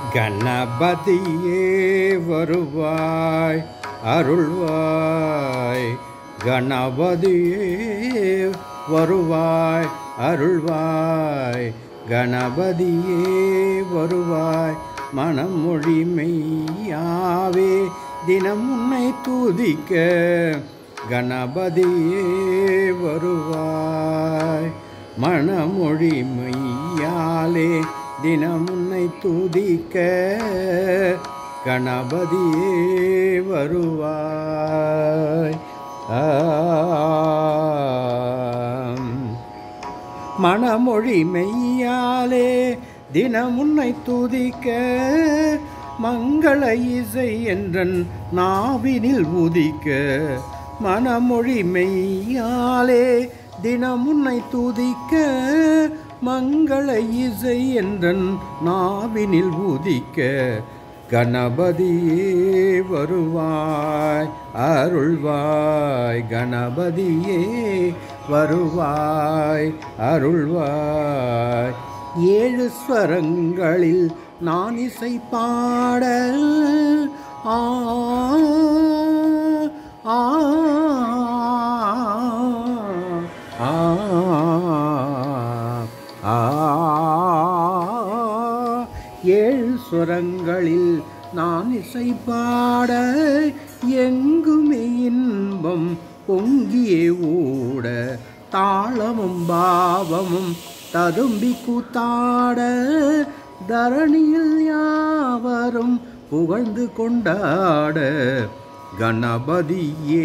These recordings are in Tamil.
கணபதியே வருவாய் அருள்வாய் கணபதியே வருவாய் அருள்வாய் கணபதியே வருவாய் மனம் மொழி மெய்யாவே தினம் உன்னை தூதிக்க கணபதியே வருவாய் மனமொழி மையாலே தினம் உன்னை துதிக்க கணபதியே வருவாய் ஆம். மனமொழி மெய்யாலே தினம் உன்னை துதிக்க மங்கள இசை என்றன் நாவினில் உதிக்க மனமொழி மெய்யாலே தினம் உன்னை துதிக்க மங்கள இசை என்றன் நாவினில் உதிக்க கணபதியே வருவாய் அருள்வாய் கணபதியே வருவாய் அருள்வாய் ஏழு ஸ்வரங்களில் நான் இசை பாட ஆ ஆ ஆ ஆ ஏழு சுரங்களில் நான் இசை பாட எங்குமே இன்பம் பொங்கியே ஓட தாளமும் பாவமும் ததும்பி கூத்தாட தரணியில் யாவரும் புகழ்ந்து கொண்டாட கணபதியே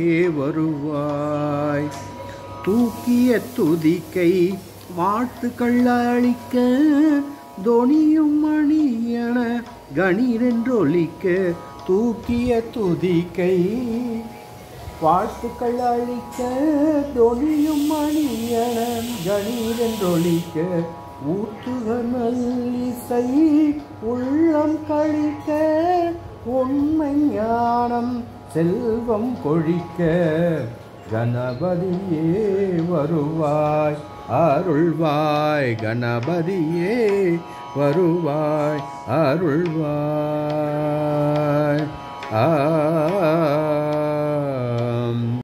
வருவாய் தூக்கிய துதிக்கை வாழ்த்துக்கள் அளிக்க தொனியும் மணியன கணீரென்றொலிக்க தூக்கிய துதிக்கை வாழ்த்துக்கள் அளிக்க தொனியும் மணியன கணீரென்றொலிக்க ஊத்துக நல்லிசை உள்ளம் கழிக்க உண்மை ஞானம் செல்வம் கொழிக்க கணபதியே வருவாய் அருள்வாய் கணபதியே வருவாய் அருள்வாய் ஆ